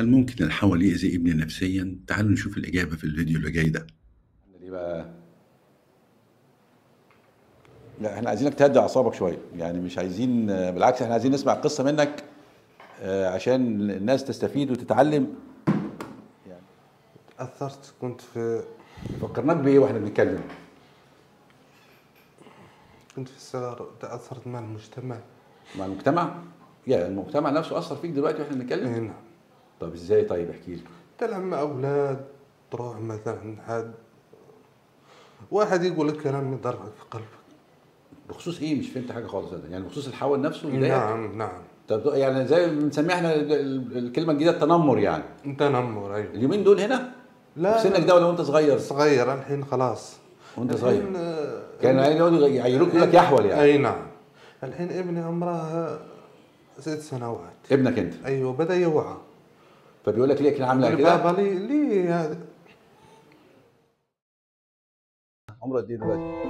هل ممكن الحول يأذي ابني نفسيا؟ تعالوا نشوف الإجابة في الفيديو اللي جاي ده ليه بقى؟ لا احنا عايزينك تهدي اعصابك شويه يعني مش عايزين بالعكس احنا عايزين نسمع القصه منك آه، عشان الناس تستفيد وتتعلم يعني تأثرت كنت في فكرناك بايه واحنا بنتكلم كنت في الصغر تأثرت مع المجتمع مع المجتمع يا المجتمع نفسه اثر فيك دلوقتي واحنا اي بنتكلم نعم طب ازاي طيب احكي لي تلعب مع أولاد تروح مثلا حد واحد يقول لك كلام يضرك في قلبك بخصوص ايه مش فهمت حاجه خالص انا يعني بخصوص الحول نفسه يضايقك؟ نعم نعم طب يعني زي ما بنسميها احنا ال- ال- الكلمه الجديده التنمر يعني تنمر أيوه اليومين دول هنا لا في سنك ده ولا وانت صغير صغير الحين خلاص وانت صغير الحين، آه، كان يقعدوا يعيروك يقول لك يحول يعني اي نعم الحين ابني عمره ست سنوات ابنك انت ايوه بدا يوعى فبيقول لك ليه كده عامله يقول كده بابا لي لي هذا عمره قد ايه دلوقتي؟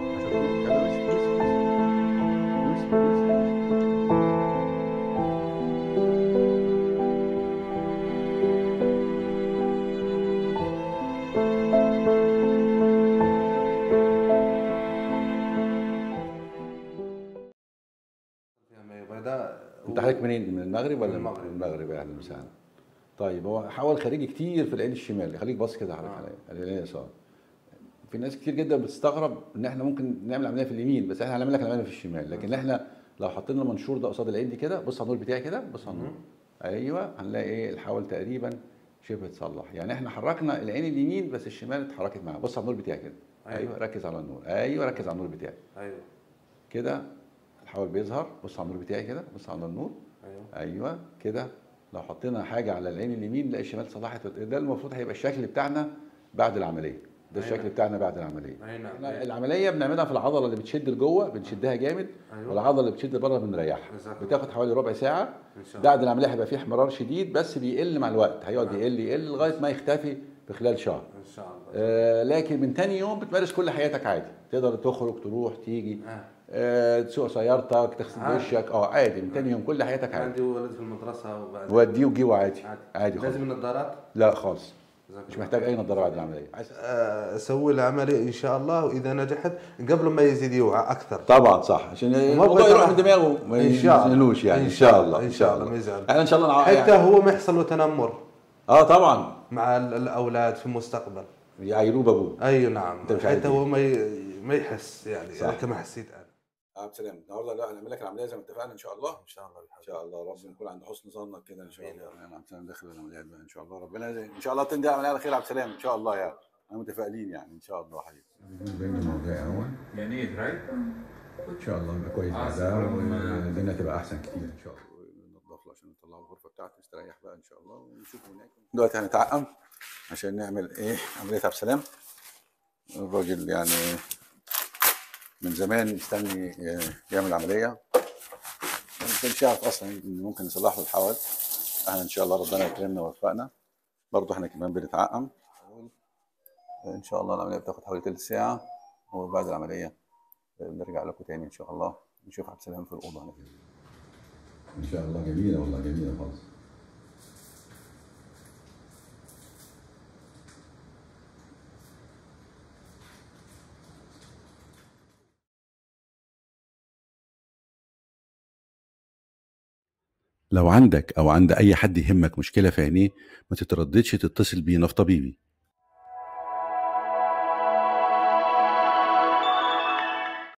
انت حضرتك منين؟ من المغرب ولا من المغرب. من المغرب يا اهلا وسهلا. طيب هو حول خارجي كتير في العين الشمال خليك باص كده حضرتك عليا العين اليسار. في ناس كتير جدا بتستغرب ان احنا ممكن نعمل عمليه في اليمين بس احنا هنعمل لك العمليه في الشمال لكن احنا لو حطينا المنشور ده قصاد العين دي كده بص على النور بتاعي كده بص على النور ايوه هنلاقي ايه الحول تقريبا شبه اتصلح يعني احنا حركنا العين اليمين بس الشمال اتحركت معاه بص على النور بتاعي كده أيوة. ايوه ركز على النور ايوه ركز على النور بتاعي ايوه كده الحول بيظهر بص على النور بتاعي كده بص على النور ايوه ايوه كده لو حطينا حاجه على العين اليمين نلاقي الشمال صلحت ده المفروض هيبقى الشكل بتاعنا بعد العمليه ده أيوة. الشكل بتاعنا بعد العمليه اي نعم احنا العمليه بنعملها في العضله اللي بتشد لجوه بنشدها جامد أيوة. والعضله اللي بتشد لبره بنريحها جزاك الله. بتاخد حوالي ربع ساعه ان شاء الله بعد العمليه هيبقى فيه احمرار شديد بس بيقل مع الوقت هيقعد يقل يقل لغايه ما يختفي في خلال شهر ان شاء الله آه لكن من تاني يوم بتمارس كل حياتك عادي تقدر تخرج تروح تيجي آه. آه تسوق سيارتك تغسل عادي. وشك اه عادي من تاني يوم كل حياتك عادي عندي ولد في المدرسه وبعد وديه وجيبه عادي عادي عادي خالص لازم النظارات لا خالص جزاك مش الله. محتاج اي نظاره بعد العمليه عايز آه، اسوي العمليه ان شاء الله واذا نجحت قبل ما يزيد يوعى اكثر طبعا صح عشان الموضوع بقى يروح طبعاً. من دماغه ما إن شاء الله. ينزلوش يعني إن ان شاء شاء الله. الله إن شاء الله ما يزعل. احنا ان شاء الله نع- حتى يعني هو ما يحصل له تنمر اه طبعا مع ال- الاولاد في المستقبل يعيروه بابوه اي نعم أنت مش عايز حتى إيه؟ هو ما ي- ما يحس يعني صح. كما حسيت انا عبد السلام النهارده لا هنعمل لك العمليه زي ما اتفقنا ان شاء الله ان شاء الله ان شاء الله ربنا يكون عند حسن ظنك كده ان شاء الله يعني عبد السلام داخل العمليات بقى ان شاء الله ربنا ان شاء الله تنتهي العمليه على خير عبد السلام ان شاء الله يعني احنا متفائلين يعني ان شاء الله حبيبي بين الموضوع اول يعني ايه رايت؟ ان شاء الله يبقى كويس آه، بعدها سلام. والدنيا تبقى احسن كتير ان شاء الله ننضف له عشان نطلعه الغرفه بتاعته يستريح بقى ان شاء الله ونشوف هناك دلوقتي هنتعقم عشان نعمل ايه عمليه عبد السلام الراجل يعني من زمان مستني يعمل عمليه ما كانش يعرف اصلا ان ممكن نصلح له الحوال احنا ان شاء الله ربنا يكرمنا ويوفقنا برضه احنا كمان بنتعقم ان شاء الله العمليه بتاخد حوالي تلت ساعه وبعد العمليه نرجع لكم تاني ان شاء الله نشوف عبد السلام في الاوضه هنا ان شاء الله جميله والله جميله خالص لو عندك أو عند أي حد يهمك مشكلة في عينيه ما تترددش تتصل بينا في طبيبي